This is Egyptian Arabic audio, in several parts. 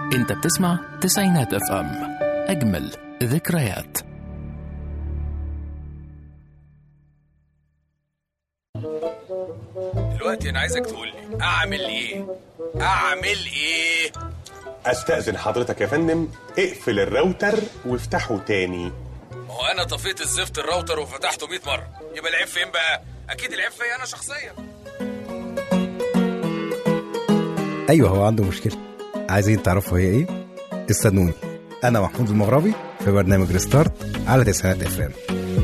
انت بتسمع تسعينات اف ام اجمل ذكريات دلوقتي انا عايزك تقول لي اعمل ايه اعمل ايه استأذن حضرتك يا فندم اقفل الراوتر وافتحه تاني ما هو انا طفيت الزفت الراوتر وفتحته 100 مره يبقى العيب فين بقى اكيد العيب فيا انا شخصيا ايوه هو عنده مشكله عايزين تعرفوا هي ايه استنوني انا محمود المغربي في برنامج ريستارت على تسعينات اف ام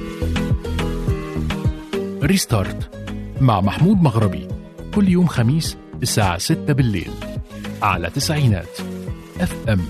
ريستارت مع محمود مغربي كل يوم خميس الساعة 6 بالليل على تسعينات اف ام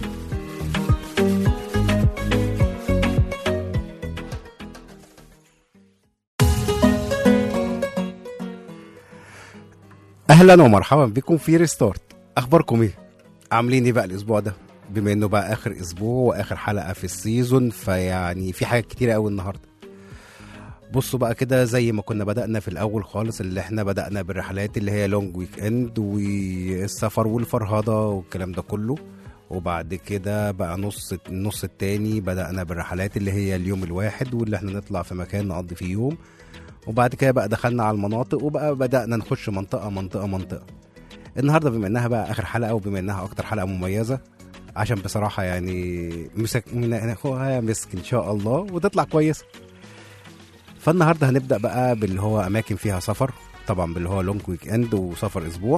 اهلا ومرحبا بكم في ريستارت اخباركم ايه عاملين ايه بقى الاسبوع ده بما انه بقى اخر اسبوع واخر حلقه في السيزون فيعني في حاجات كتيره قوي النهارده بصوا بقى كده زي ما كنا بدأنا في الأول خالص اللي احنا بدأنا بالرحلات اللي هي لونج ويك اند والسفر والفرهدة والكلام ده كله وبعد كده بقى نص النص التاني بدأنا بالرحلات اللي هي اليوم الواحد واللي احنا نطلع في مكان نقضي فيه يوم وبعد كده بقى دخلنا على المناطق وبقى بدأنا نخش منطقة منطقة منطقة النهارده بما انها بقى اخر حلقة وبما انها اكتر حلقة مميزة عشان بصراحة يعني مسك ناخدها مسك ان شاء الله وتطلع كويسة فالنهارده هنبدا بقى باللي هو اماكن فيها سفر طبعا باللي هو لونج ويك اند وسفر اسبوع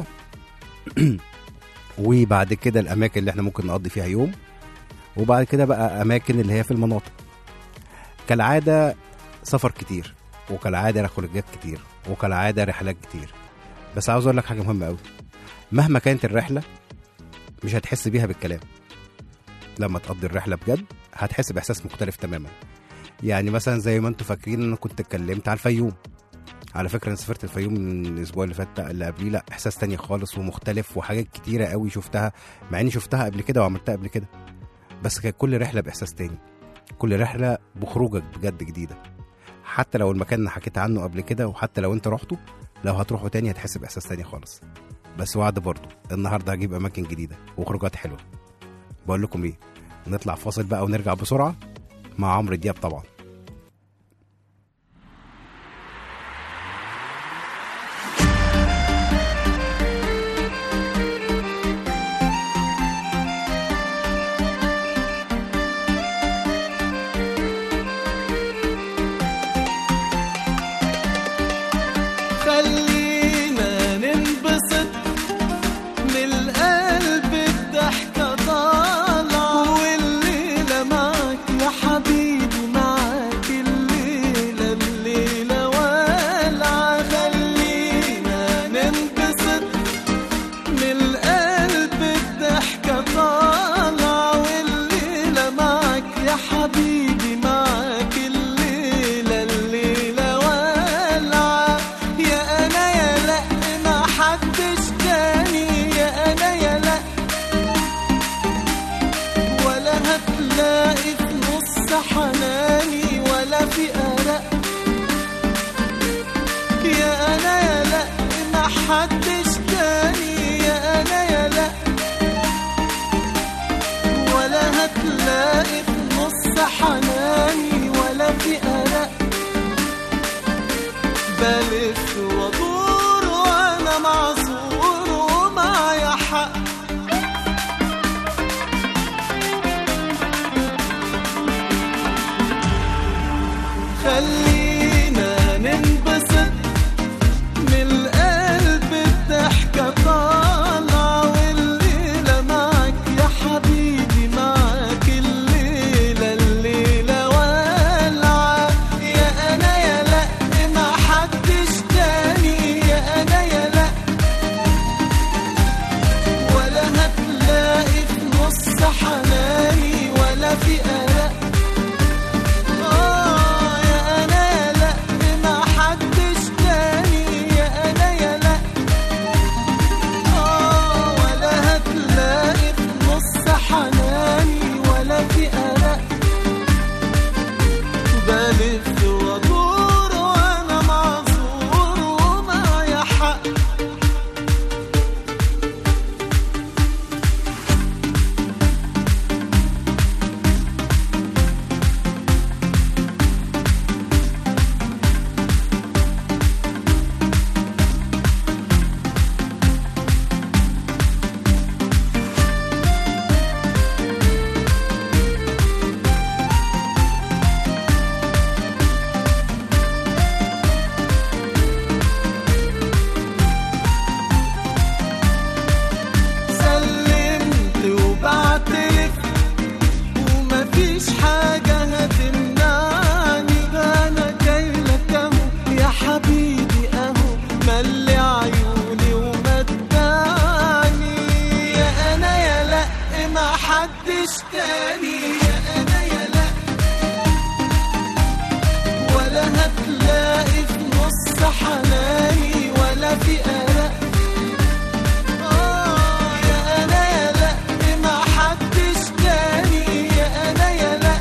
وبعد كده الاماكن اللي احنا ممكن نقضي فيها يوم وبعد كده بقى اماكن اللي هي في المناطق كالعاده سفر كتير وكالعاده خروجات كتير وكالعاده رحلات كتير بس عاوز اقول لك حاجه مهمه قوي مهما كانت الرحله مش هتحس بيها بالكلام لما تقضي الرحله بجد هتحس باحساس مختلف تماما يعني مثلا زي ما انتم فاكرين انا كنت اتكلمت على الفيوم على فكره انا سافرت الفيوم من الاسبوع اللي فات اللي قبليه لا احساس تاني خالص ومختلف وحاجات كتيره قوي شفتها مع اني شفتها قبل كده وعملتها قبل كده بس كانت كل رحله باحساس تاني كل رحله بخروجك بجد جديده حتى لو المكان اللي حكيت عنه قبل كده وحتى لو انت رحته لو هتروحه تاني هتحس باحساس تاني خالص بس وعد برضه النهارده هجيب اماكن جديده وخروجات حلوه بقول لكم ايه نطلع فاصل بقى ونرجع بسرعه مع عمرو دياب طبعا خلينا ننبسط من القلب الضحكة طالعة والليلة معك يا حبيبي معك الليلة الليلة والعة خلينا ننبسط من القلب الضحكة طالعة والليلة معك يا حبيبي معك الليلة الليلة والعة يا أنا يا لأ ما حدش تاني يا أنا يا لأ ولا هتلاقي في نص حناني ولا في قلق يا أنا يا لأ ما حدش تاني يا أنا يا لأ ولا هتلاقي في نص حناني ولا في قلق بلف وادور وانا معذور ومعايا حق خلينا ننبسط من القلب الضحكة طالعة والليلة معك يا حبيبي معك الليلة الليلة تاني يا انا يا لا ولا هتلاقي في نص حناني ولا في قلق آه يا انا يا لا ما حدش تاني يا انا يا لا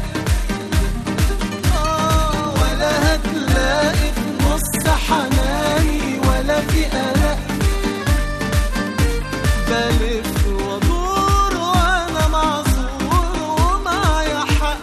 آه ولا هتلاقي في نص حناني ولا في قلق بلف وادور وانا معذور ومعايا حق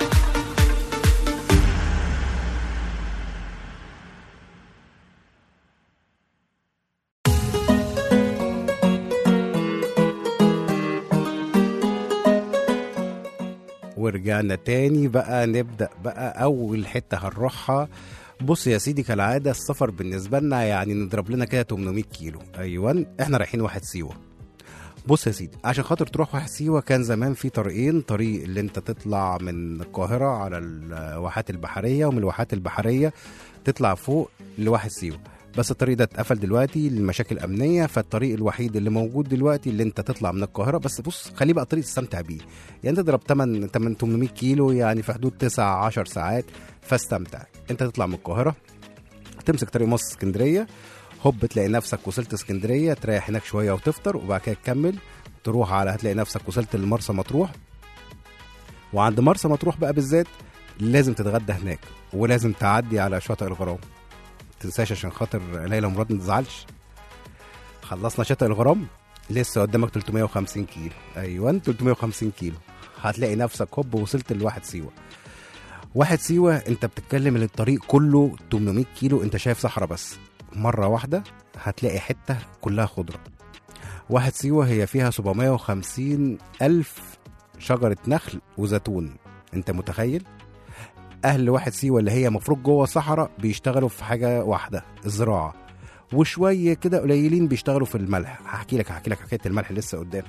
ورجعنا تاني بقى نبدأ بقى أول حتة هنروحها بص يا سيدي كالعادة السفر بالنسبة لنا يعني نضرب لنا كده 800 كيلو أيوة احنا رايحين واحد سيوة بص يا سيدي عشان خاطر تروح واحد سيوة كان زمان في طريقين طريق اللي انت تطلع من القاهرة على الواحات البحرية ومن الواحات البحرية تطلع فوق لواحد سيوة بس الطريق ده اتقفل دلوقتي لمشاكل امنيه فالطريق الوحيد اللي موجود دلوقتي اللي انت تطلع من القاهره بس بص خليه بقى طريق تستمتع بيه يعني تضرب 8 8 800 كيلو يعني في حدود 9 10 ساعات فاستمتع انت تطلع من القاهره تمسك طريق مصر اسكندريه هوب تلاقي نفسك وصلت اسكندريه تريح هناك شويه وتفطر وبعد كده تكمل تروح على هتلاقي نفسك وصلت لمرسى مطروح وعند مرسى مطروح بقى بالذات لازم تتغدى هناك ولازم تعدي على شاطئ الغرام تنساش عشان خاطر ليلى مراد ما تزعلش خلصنا شاطئ الغرام لسه قدامك 350 كيلو ايوه 350 كيلو هتلاقي نفسك هوب وصلت لواحد سيوه واحد سيوه انت بتتكلم ان الطريق كله 800 كيلو انت شايف صحراء بس مره واحده هتلاقي حته كلها خضره واحد سيوه هي فيها 750 الف شجره نخل وزيتون انت متخيل اهل واحد سيوه اللي هي مفروض جوه صحراء بيشتغلوا في حاجه واحده الزراعه وشويه كده قليلين بيشتغلوا في الملح هحكي لك هحكي لك حكايه الملح لسه قدام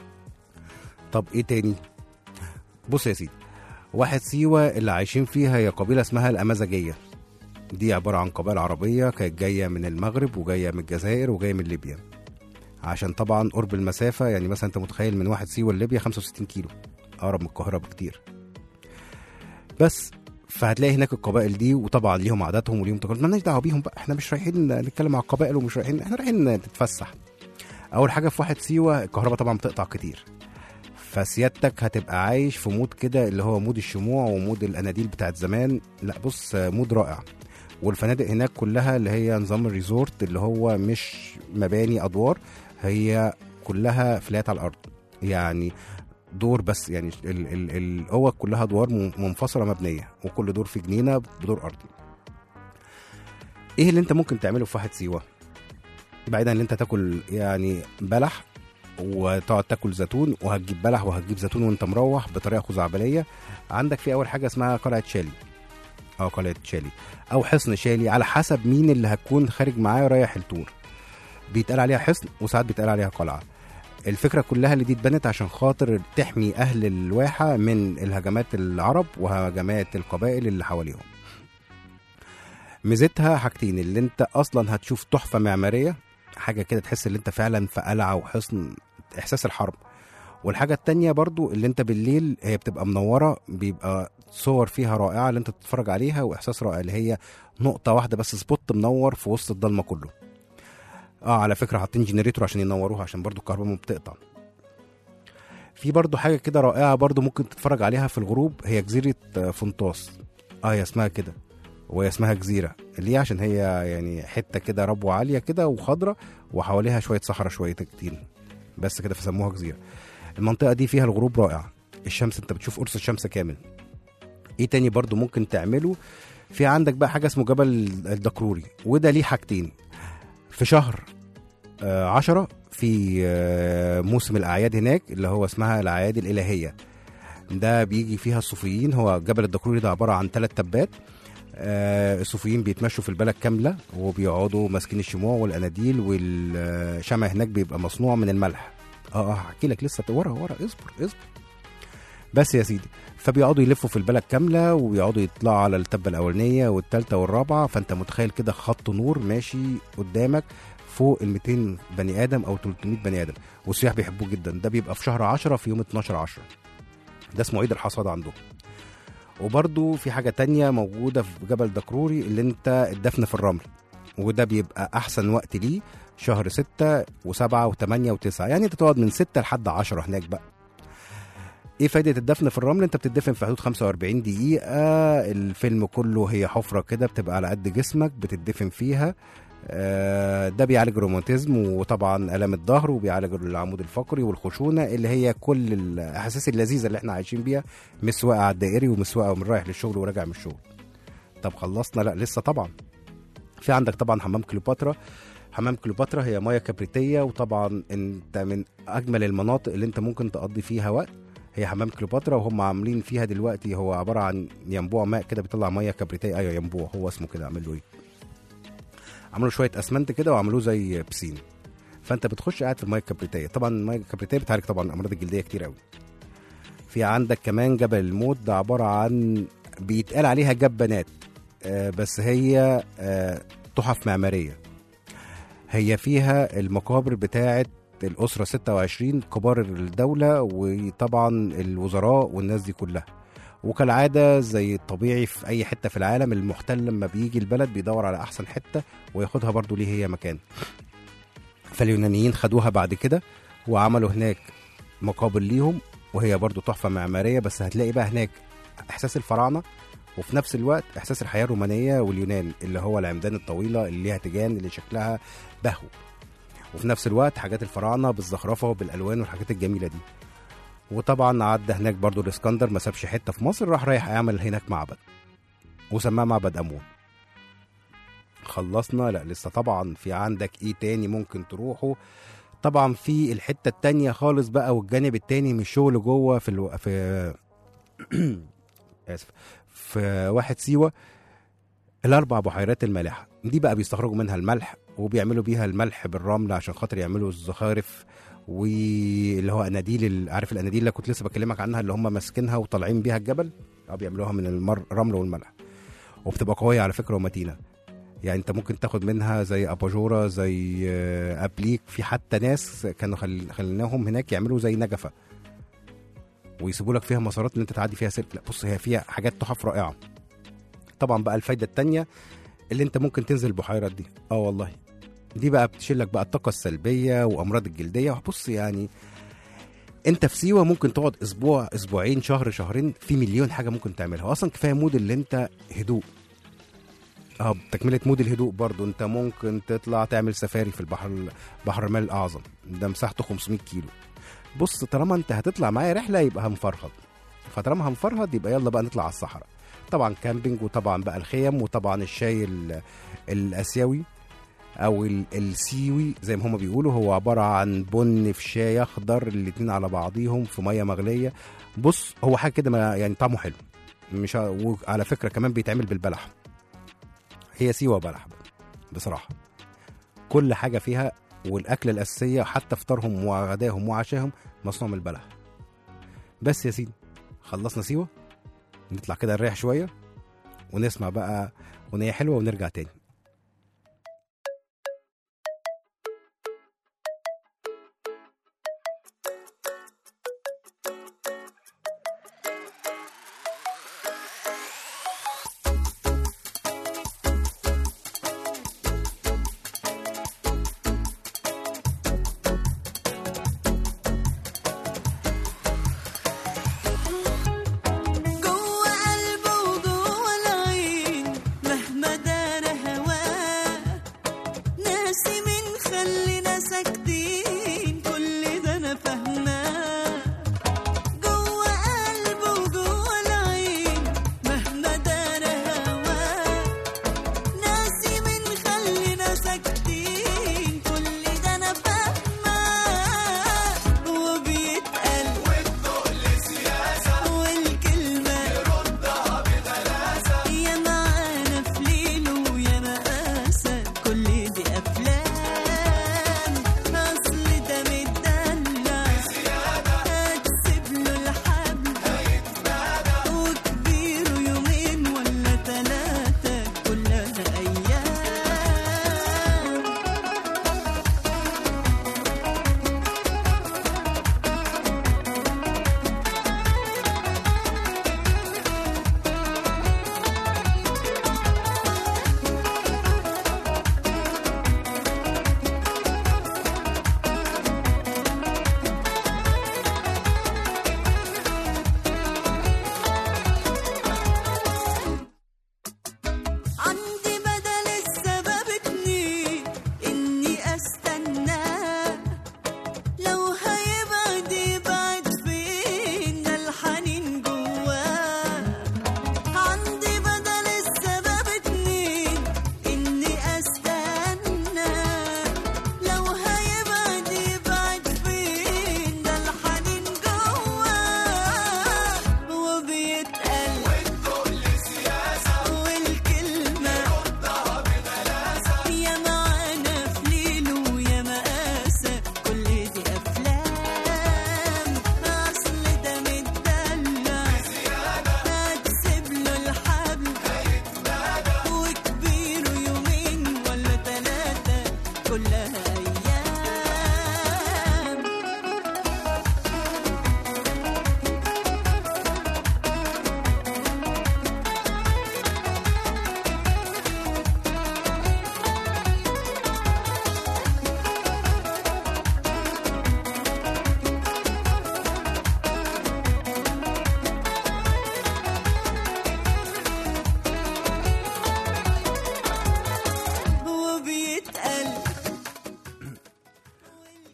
طب ايه تاني بص يا سيدي واحد سيوه اللي عايشين فيها هي قبيله اسمها الامازيغيه دي عباره عن قبائل عربيه كانت جايه من المغرب وجايه من الجزائر وجايه من ليبيا عشان طبعا قرب المسافه يعني مثلا انت متخيل من واحد سيوه لليبيا 65 كيلو اقرب من القاهره بكتير بس فهتلاقي هناك القبائل دي وطبعا ليهم عاداتهم وليهم تقاليد مالناش دعوه بيهم بقى احنا مش رايحين نتكلم على القبائل ومش رايحين احنا رايحين نتفسح اول حاجه في واحد سيوه الكهرباء طبعا بتقطع كتير فسيادتك هتبقى عايش في مود كده اللي هو مود الشموع ومود الاناديل بتاعت زمان لا بص مود رائع والفنادق هناك كلها اللي هي نظام الريزورت اللي هو مش مباني ادوار هي كلها فلات على الارض يعني دور بس يعني ال- ال- الاوض كلها ادوار م- منفصله مبنيه وكل دور في جنينه بدور ارضي ايه اللي انت ممكن تعمله في واحد سيوه بعيدا ان انت تاكل يعني بلح وتقعد تاكل زيتون وهتجيب بلح وهتجيب زيتون وانت مروح بطريقه خزعبليه عندك في اول حاجه اسمها قلعه شالي اه قلعه شالي او حصن شالي على حسب مين اللي هتكون خارج معاه رايح التور بيتقال عليها حصن وساعات بيتقال عليها قلعه الفكره كلها اللي دي اتبنت عشان خاطر تحمي اهل الواحه من الهجمات العرب وهجمات القبائل اللي حواليهم ميزتها حاجتين اللي انت اصلا هتشوف تحفه معماريه حاجه كده تحس ان انت فعلا في قلعه وحصن احساس الحرب والحاجه التانية برضو اللي انت بالليل هي بتبقى منوره بيبقى صور فيها رائعه اللي انت تتفرج عليها واحساس رائع اللي هي نقطه واحده بس سبوت منور في وسط الضلمه كله اه على فكره حاطين جنريتور عشان ينوروها عشان برضو الكهرباء ما بتقطع في برضو حاجه كده رائعه برضو ممكن تتفرج عليها في الغروب هي جزيره آه، فنطاس اه هي اسمها كده وهي اسمها جزيره ليه عشان هي يعني حته كده ربوه عاليه كده وخضره وحواليها شويه صحراء شويه كتير بس كده فسموها جزيره المنطقه دي فيها الغروب رائع الشمس انت بتشوف قرص الشمس كامل ايه تاني برضو ممكن تعمله في عندك بقى حاجه اسمه جبل الدكروري وده ليه حاجتين في شهر آه، عشرة في آه، موسم الأعياد هناك اللي هو اسمها الأعياد الإلهية ده بيجي فيها الصوفيين هو جبل الدكروري ده عبارة عن ثلاث تبات آه، الصوفيين بيتمشوا في البلد كاملة وبيقعدوا ماسكين الشموع والأناديل والشمع هناك بيبقى مصنوع من الملح اه اه هحكي لك لسه ورا ورا اصبر اصبر بس يا سيدي فبيقعدوا يلفوا في البلد كامله ويقعدوا يطلعوا على التبه الاولانيه والثالثه والرابعه فانت متخيل كده خط نور ماشي قدامك فوق ال 200 بني ادم او 300 بني ادم والسياح بيحبوه جدا ده بيبقى في شهر 10 في يوم 12 10 ده اسمه عيد الحصاد عندهم وبرضو في حاجة تانية موجودة في جبل دكروري اللي انت الدفن في الرمل وده بيبقى أحسن وقت ليه شهر ستة وسبعة وثمانية وتسعة يعني انت تقعد من ستة لحد عشرة هناك بقى ايه فايدة الدفن في الرمل انت بتدفن في حدود 45 دقيقة الفيلم كله هي حفرة كده بتبقى على قد جسمك بتدفن فيها آه، ده بيعالج الروماتيزم وطبعا الام الظهر وبيعالج العمود الفقري والخشونه اللي هي كل الاحاسيس اللذيذه اللي احنا عايشين بيها مسواقه على الدائري ومسواقه ومن رايح للشغل وراجع من الشغل طب خلصنا لا لسه طبعا في عندك طبعا حمام كليوباترا حمام كليوباترا هي ميه كبريتيه وطبعا انت من اجمل المناطق اللي انت ممكن تقضي فيها وقت هي حمام كليوباترا وهم عاملين فيها دلوقتي هو عباره عن ينبوع ماء كده بيطلع ميه كبريتيه ايوه ينبوع هو اسمه كده عامل له ايه عملوا شويه اسمنت كده وعملوه زي بسين فانت بتخش قاعد في الميه الكبريتيه طبعا الميه الكبريتيه بتعالج طبعا الامراض الجلديه كتير قوي في عندك كمان جبل الموت ده عباره عن بيتقال عليها جبانات آه بس هي آه تحف معماريه هي فيها المقابر بتاعه الأسرة 26 كبار الدولة وطبعا الوزراء والناس دي كلها وكالعادة زي الطبيعي في أي حتة في العالم المحتل لما بيجي البلد بيدور على أحسن حتة وياخدها برضو ليه هي مكان فاليونانيين خدوها بعد كده وعملوا هناك مقابر ليهم وهي برضو تحفة معمارية بس هتلاقي بقى هناك إحساس الفراعنة وفي نفس الوقت إحساس الحياة الرومانية واليونان اللي هو العمدان الطويلة اللي ليها تيجان اللي شكلها بهو وفي نفس الوقت حاجات الفراعنة بالزخرفة وبالألوان والحاجات الجميلة دي وطبعا عدى هناك برضو الاسكندر ما سابش حته في مصر راح رايح يعمل هناك معبد وسماه معبد امون خلصنا لا لسه طبعا في عندك ايه تاني ممكن تروحوا طبعا في الحته التانية خالص بقى والجانب التاني من الشغل جوه في الو... في اسف في واحد سيوه الاربع بحيرات المالحه دي بقى بيستخرجوا منها الملح وبيعملوا بيها الملح بالرمل عشان خاطر يعملوا الزخارف واللي هو اناديل ال- عارف الاناديل اللي كنت لسه بكلمك عنها اللي هم ماسكينها وطالعين بيها الجبل اه بيعملوها من المر... الرمل والملح وبتبقى قويه على فكره ومتينه يعني انت ممكن تاخد منها زي اباجوره زي آه، ابليك في حتى ناس كانوا خل... خليناهم هناك يعملوا زي نجفه ويسيبوا لك فيها مسارات اللي انت تعدي فيها سلك لا بص هي فيها حاجات تحف رائعه طبعا بقى الفايده التانية اللي انت ممكن تنزل البحيرات دي اه والله دي بقى بتشيل لك بقى الطاقه السلبيه وامراض الجلديه بص يعني انت في سيوه ممكن تقعد اسبوع اسبوعين شهر شهرين في مليون حاجه ممكن تعملها اصلا كفايه مود اللي انت هدوء اه تكمله مود الهدوء برضو انت ممكن تطلع تعمل سفاري في البحر بحر المال الاعظم ده مساحته 500 كيلو بص طالما انت هتطلع معايا رحله يبقى هنفرهد فطالما هنفرهد يبقى يلا بقى نطلع على الصحراء طبعا كامبينج وطبعا بقى الخيم وطبعا الشاي ال- الاسيوي او ال- السيوي زي ما هما بيقولوا هو عباره عن بن في شاي اخضر الاتنين على بعضيهم في ميه مغليه بص هو حاجه كده ما- يعني طعمه حلو مش ع- وعلى فكره كمان بيتعمل بالبلح هي سيوه بلح بصراحه كل حاجه فيها والاكله الاساسيه حتى فطارهم وغداهم وعشاهم مصنوع من البلح بس يا سيدي خلصنا سيوه نطلع كده نريح شويه ونسمع بقى اغنيه حلوه ونرجع تاني جوه قلبه وجوه العين مهما دار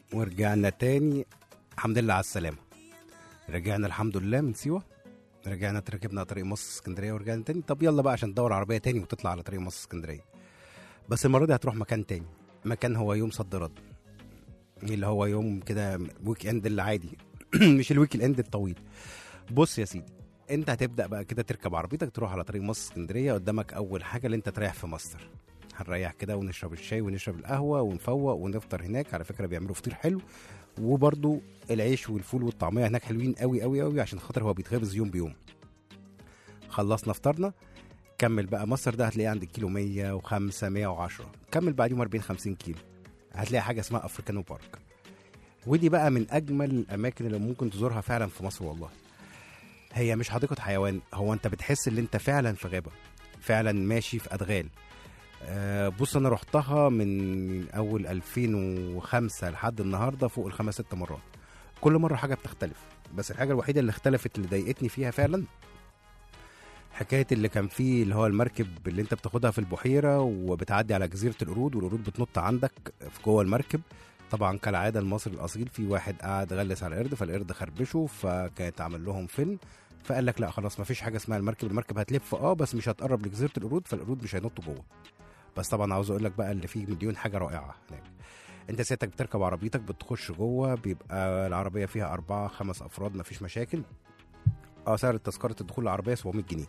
ورجعنا تاني الحمد لله على السلامة رجعنا الحمد لله من سيوة رجعنا ركبنا طريق مصر اسكندرية ورجعنا تاني طب يلا بقى عشان تدور عربية تاني وتطلع على طريق مصر اسكندرية بس المرة دي هتروح مكان تاني مكان هو يوم صد رد اللي هو يوم كده ويك اند العادي مش الويك اند الطويل بص يا سيدي انت هتبدا بقى كده تركب عربيتك تروح على طريق مصر اسكندريه قدامك اول حاجه اللي انت تريح في مصر هنريح كده ونشرب الشاي ونشرب القهوه ونفوق ونفطر هناك على فكره بيعملوا فطير حلو وبرده العيش والفول والطعميه هناك حلوين قوي قوي قوي عشان خاطر هو بيتخبز يوم بيوم خلصنا فطرنا كمل بقى مصر ده هتلاقيه عند الكيلو 105 110 كمل بعديهم 40 50 كيلو هتلاقي حاجه اسمها افريكانو بارك ودي بقى من اجمل الاماكن اللي ممكن تزورها فعلا في مصر والله هي مش حديقه حيوان هو انت بتحس ان انت فعلا في غابه فعلا ماشي في ادغال آه، بص انا رحتها من اول 2005 لحد النهارده فوق الخمس ست مرات كل مره حاجه بتختلف بس الحاجه الوحيده اللي اختلفت اللي ضايقتني فيها فعلا حكايه اللي كان فيه اللي هو المركب اللي انت بتاخدها في البحيره وبتعدي على جزيره القرود والقرود بتنط عندك في جوه المركب طبعا كالعاده المصري الاصيل في واحد قاعد غلس على القرد فالقرد خربشه فكانت عمل لهم فيلم فقال لك لا خلاص ما فيش حاجه اسمها المركب المركب هتلف اه بس مش هتقرب لجزيره القرود فالقرود مش هينطوا جوه بس طبعا عاوز اقول لك بقى اللي فيه مليون حاجه رائعه هناك انت سيادتك بتركب عربيتك بتخش جوه بيبقى العربيه فيها اربعه خمس افراد مفيش مشاكل اه سعر تذكره الدخول العربيه 700 جنيه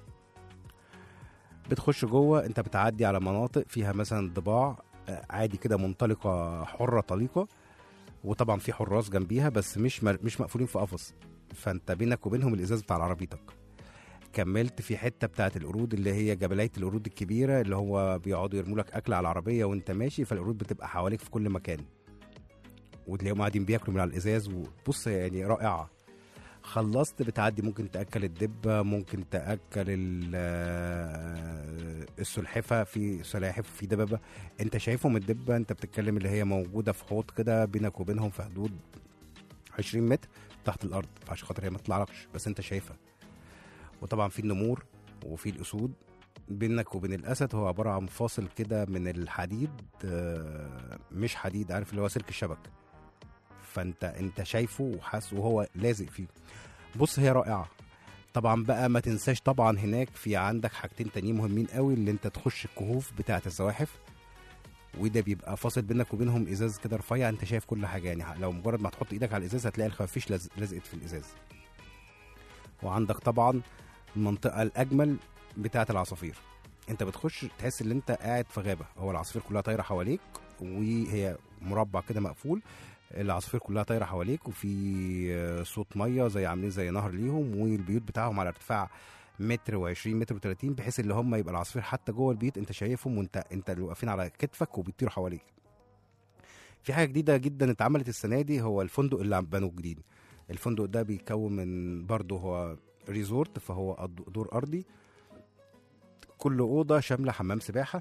بتخش جوه انت بتعدي على مناطق فيها مثلا ضباع آه، عادي كده منطلقه حره طليقه وطبعا في حراس جنبيها بس مش مر- مش مقفولين في قفص فانت بينك وبينهم الازاز بتاع عربيتك كملت في حته بتاعت القرود اللي هي جبلايه القرود الكبيره اللي هو بيقعدوا يرموا لك اكل على العربيه وانت ماشي فالقرود بتبقى حواليك في كل مكان وتلاقيهم قاعدين بياكلوا من على الازاز وبص يعني رائعه خلصت بتعدي ممكن تاكل الدبه ممكن تاكل ال- آه، السلحفه في سلاحف وفي دببه انت شايفهم الدبه انت بتتكلم اللي هي موجوده في حوض كده بينك وبينهم في حدود 20 متر تحت الارض فعشان خاطر هي ما تطلعلكش بس انت شايفها وطبعا في النمور وفي الاسود بينك وبين الاسد هو عباره عن فاصل كده من الحديد آه، مش حديد عارف اللي هو سلك الشبك فانت انت شايفه وحاسه وهو لازق فيه بص هي رائعه طبعا بقى ما تنساش طبعا هناك في عندك حاجتين تانيين مهمين قوي اللي انت تخش الكهوف بتاعه الزواحف وده بيبقى فاصل بينك وبينهم ازاز كده رفيع انت شايف كل حاجه يعني لو مجرد ما تحط ايدك على الازاز هتلاقي الخفافيش لز- لزقت في الازاز وعندك طبعا المنطقه الاجمل بتاعه العصافير انت بتخش تحس ان انت قاعد في غابه هو العصافير كلها طايره حواليك وهي مربع كده مقفول العصافير كلها طايره حواليك وفي آه، صوت ميه زي عاملين زي نهر ليهم والبيوت بتاعهم على ارتفاع متر و20 متر و30 بحيث اللي هم يبقى العصافير حتى جوه البيت انت شايفهم وانت انت اللي واقفين على كتفك وبيطيروا حواليك في حاجه جديده جدا اتعملت السنه دي هو الفندق اللي عم بنوه جديد الفندق ده بيتكون من برضه هو ريزورت فهو أد- دور ارضي كل اوضه شامله حمام سباحه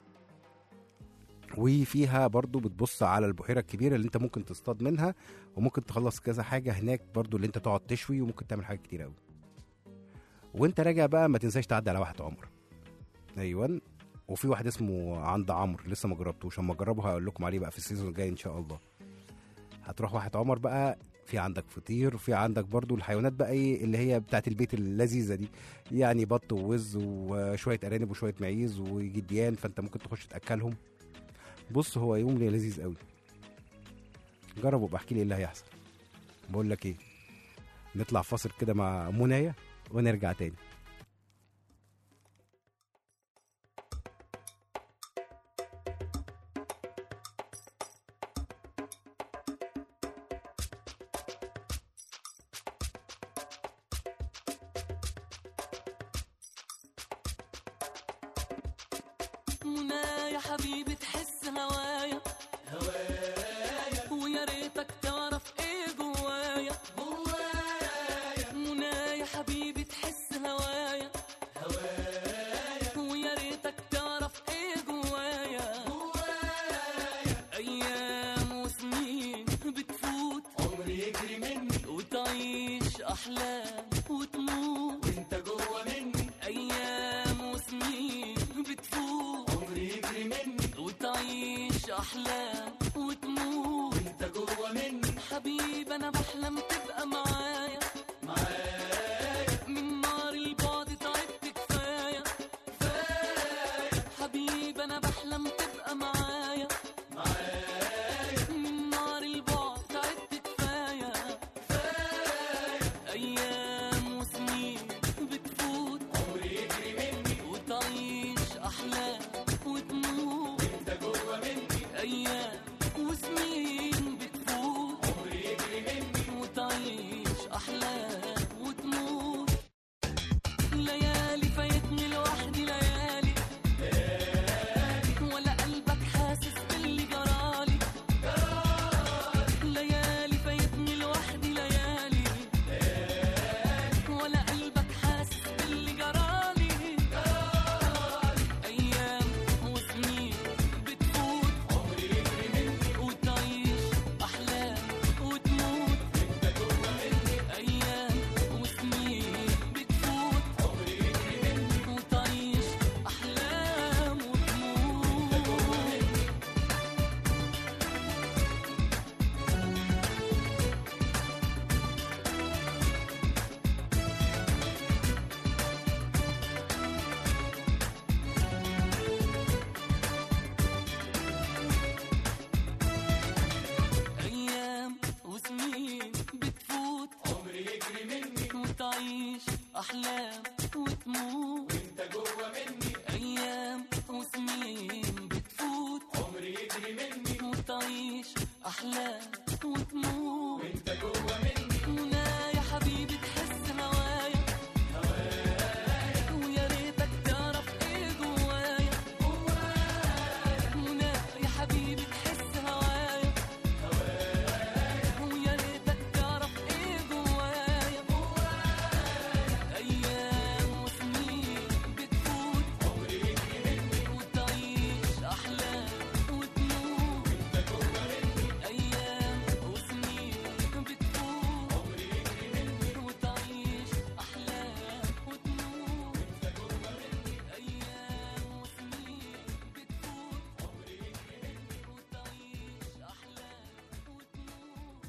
وفيها برضو بتبص على البحيره الكبيره اللي انت ممكن تصطاد منها وممكن تخلص كذا حاجه هناك برضو اللي انت تقعد تشوي وممكن تعمل حاجات كتير قوي وانت راجع بقى ما تنساش تعدي على واحد عمر ايوه وفي واحد اسمه عند عمرو لسه ما جربتوش اما اجربه هقول لكم عليه بقى في السيزون الجاي ان شاء الله هتروح واحد عمر بقى في عندك فطير في عندك برضو الحيوانات بقى ايه اللي هي بتاعت البيت اللذيذه دي يعني بط ووز وشويه ارانب وشويه معيز وجديان فانت ممكن تخش تاكلهم بص هو يوم لذيذ قوي جرب وابقى احكي لي ايه اللي هيحصل بقول لك ايه نطلع فاصل كده مع منايا ونرجع تاني منى يا حبيبي تحس هوايا هوايا ويا ريتك تعرف ايه جوايا جوايا منى يا حبيبي تحس هوايا هوايا ويا ريتك تعرف ايه جوايا جوايا ايام وسنين بتفوت عمري يجري مني وتعيش احلام وتموت وانت جوا مني ايام وسنين بتفوت عمري يجري مني وتعيش احلام وتموت وانت جوا مني حبيبي انا بحلم تبقى معايا معايا من نار البعد تعبت كفايه كفايه حبيبي انا بحلم تبقى معايا معايا من نار البعد تعبت كفايه كفايه ايام وسنين بتفوت عمري يجري مني وتعيش احلام وتموت انت جوه مني ايام وسنين بتفوت عمري يجري مني وتعيش احلام وتموت ليالي فايتني لوحدي ليالي ولا قلبك حاسس باللي جرالي ليالي فايتني لوحدي ليالي ولا قلبك حاسس باللي جرالي ايام وسنين بتفوت عمري يجري مني وتعيش احلام وتموت انت جوه مني ايام وسنين بتفوت عمري يجري مني وتعيش احلام وتموت انت جوه مني ايام وسنين بتفوت عمري يجري مني وتعيش احلام وتموت وانت جوه مني ايام وسنين بتفوت عمري يجري مني وتعيش احلام وتموت وانت جوه مني ونا يا حبيبي تحس هوايا هوايا ويا ريتك تعرف ايه جوايا جوايا ونا يا حبيبي تحس هوايا ويا ريتك تعرف ايه جوايا ايام وسنين بتفوت عمري يجري مني وتعيش احلام وتموت انت جوه مني ايام وسنين بتفوت عمري يجري مني وتعيش احلام وتموت انت جوه مني ايام وسنين بتفوت عمري يجري مني وتعيش احلام وتموت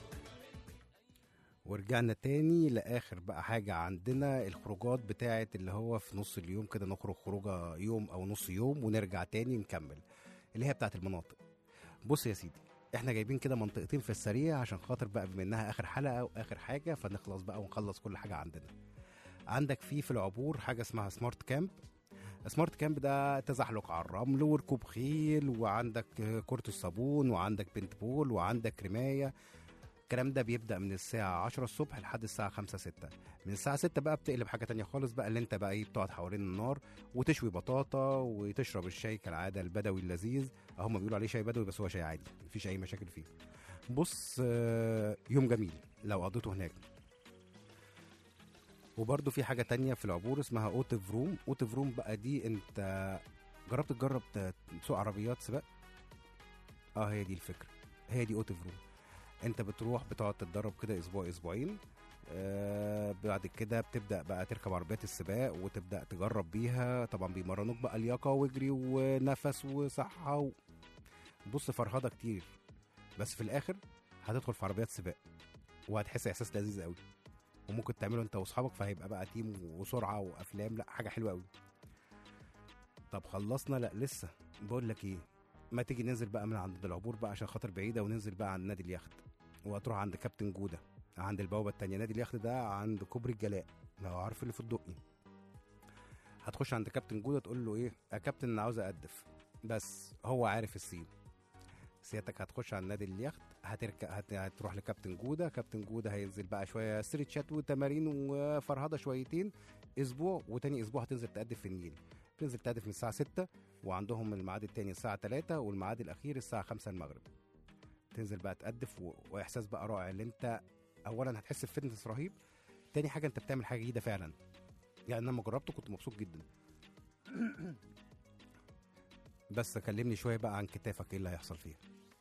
ورجعنا تاني لاخر بقى حاجه عندنا الخروجات بتاعه اللي هو في نص اليوم كده نخرج خروجه يوم او نص يوم ونرجع تاني نكمل اللي هي بتاعه المناطق بص يا سيدي احنا جايبين كده منطقتين في السريع عشان خاطر بقى بما انها اخر حلقه واخر حاجه فنخلص بقى ونخلص كل حاجه عندنا عندك في في العبور حاجه اسمها سمارت كامب سمارت كامب ده تزحلق على الرمل وركوب خيل وعندك كرة الصابون وعندك بنت بول وعندك رماية الكلام ده بيبدا من الساعه 10 الصبح لحد الساعه 5 6 من الساعه 6 بقى بتقلب حاجه تانية خالص بقى اللي انت بقى ايه بتقعد حوالين النار وتشوي بطاطا وتشرب الشاي كالعاده البدوي اللذيذ هم بيقولوا عليه شاي بدوي بس هو شاي عادي مفيش اي مشاكل فيه بص آه، يوم جميل لو قضيته هناك وبرده في حاجه تانية في العبور اسمها اوتيف روم اوتيف روم بقى دي انت جربت تجرب ت- تسوق عربيات سباق اه هي دي الفكره هي دي اوتيف روم انت بتروح بتقعد تتدرب كده اسبوع اسبوعين آه بعد كده بتبدا بقى تركب عربيات السباق وتبدا تجرب بيها طبعا بيمرنوك بقى لياقه وجري ونفس وصحه و... بص فرهضه كتير بس في الاخر هتدخل في عربيات سباق وهتحس احساس لذيذ قوي وممكن تعمله انت واصحابك فهيبقى بقى تيم وسرعه وافلام لا حاجه حلوه قوي طب خلصنا لا لسه بقول لك ايه ما تيجي ننزل بقى من عند العبور بقى عشان خاطر بعيده وننزل بقى عند نادي اليخت وهتروح عند كابتن جوده عند البوابه التانية نادي اليخت ده عند كوبري الجلاء لو عارف اللي في الدقي هتخش عند كابتن جوده تقول له ايه يا كابتن انا عاوز اقدف بس هو عارف السين سيادتك هتخش على نادي اليخت هتركب هت... هتروح لكابتن جوده كابتن جوده هينزل بقى شويه ستريتشات وتمارين وفرهده شويتين اسبوع وتاني اسبوع هتنزل تقدف في النيل تنزل تقدف من الساعه 6 وعندهم الميعاد التاني الساعه 3 والميعاد الاخير الساعه 5 المغرب تنزل بقى تقدف و... واحساس بقى رائع اللي انت اولا هتحس بفتنس رهيب تاني حاجه انت بتعمل حاجه جديده فعلا يعني انا لما جربته كنت مبسوط جدا بس كلمني شويه بقى عن كتافك ايه اللي هيحصل فيها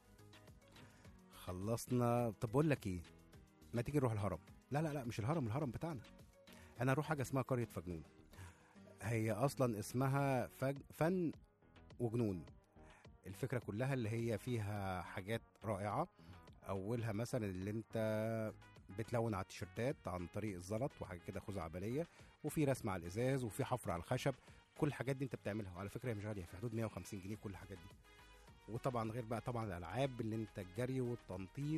خلصنا طب بقول لك ايه ما تيجي نروح الهرم لا لا لا مش الهرم الهرم بتاعنا انا اروح حاجه اسمها قريه فجنون هي اصلا اسمها فج... فن وجنون الفكره كلها اللي هي فيها حاجات رائعه اولها مثلا اللي انت بتلون على التيشيرتات عن طريق الزلط وحاجه كده خزعبليه وفي رسم على الازاز وفي حفر على الخشب كل الحاجات دي انت بتعملها وعلى فكره هي مش غاليه في حدود 150 جنيه كل الحاجات دي وطبعا غير بقى طبعا الالعاب اللي انت الجري والتنطيط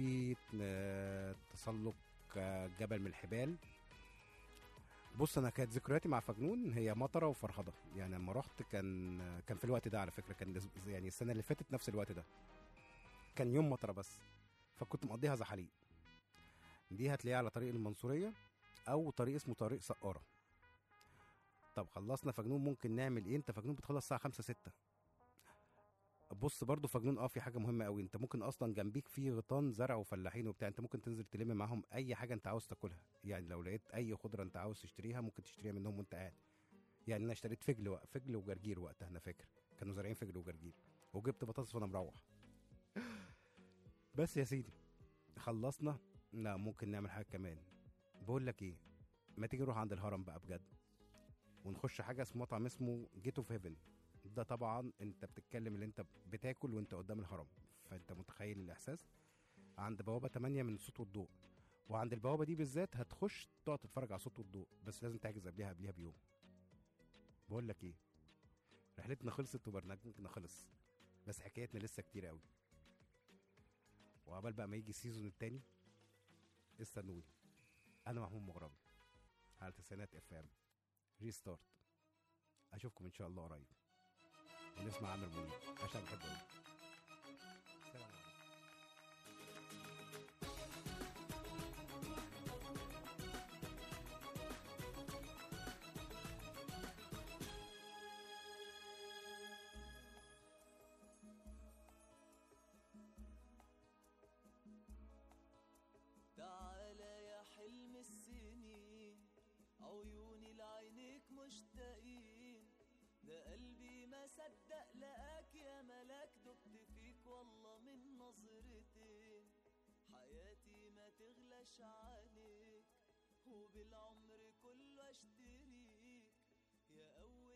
وتسلق جبل من الحبال بص انا كانت ذكرياتي مع فجنون هي مطره وفرهده يعني لما رحت كان كان في الوقت ده على فكره كان لز- يعني السنه اللي فاتت نفس الوقت ده كان يوم مطره بس فكنت مقضيها زحاليق دي هتلاقيها على طريق المنصوريه او طريق اسمه طريق سقاره طب خلصنا فجنون ممكن نعمل ايه انت فجنون بتخلص الساعه 5 6 بص برضو فجنون اه في حاجه مهمه قوي انت ممكن اصلا جنبيك في غيطان زرع وفلاحين وبتاع انت ممكن تنزل تلم معاهم اي حاجه انت عاوز تاكلها يعني لو لقيت اي خضره انت عاوز تشتريها ممكن تشتريها منهم وانت قاعد يعني انا اشتريت فجل و... فجل وجرجير وقتها انا فاكر كانوا زارعين فجل وجرجير وجبت بطاطس وانا مروح بس يا سيدي خلصنا لا ممكن نعمل حاجه كمان بقول لك ايه ما تيجي نروح عند الهرم بقى بجد ونخش حاجه اسمه مطعم اسمه جيت اوف هيفن ده طبعا انت بتتكلم اللي انت بتاكل وانت قدام الهرم فانت متخيل الاحساس عند بوابه 8 من الصوت والضوء وعند البوابه دي بالذات هتخش تقعد تتفرج على الصوت والضوء بس لازم تحجز قبلها قبلها بيوم بقول لك ايه رحلتنا خلصت وبرنامجنا خلص بس حكايتنا لسه كتير قوي وعبال بقى ما يجي السيزون التاني استنوني انا محمود مغربي على تسعينات اف ام ريستارت اشوفكم ان شاء الله قريب ونسمع عامر منيب عشان بحب أقول. سلام عليكم تعالى يا حلم السنين عيوني لعينيك مشتاقين ده قلبي ما صدق لقاك يا ملاك دبت فيك والله من نظرتين حياتي ما تغلاش عليك وبالعمر كله اشتريك يا أول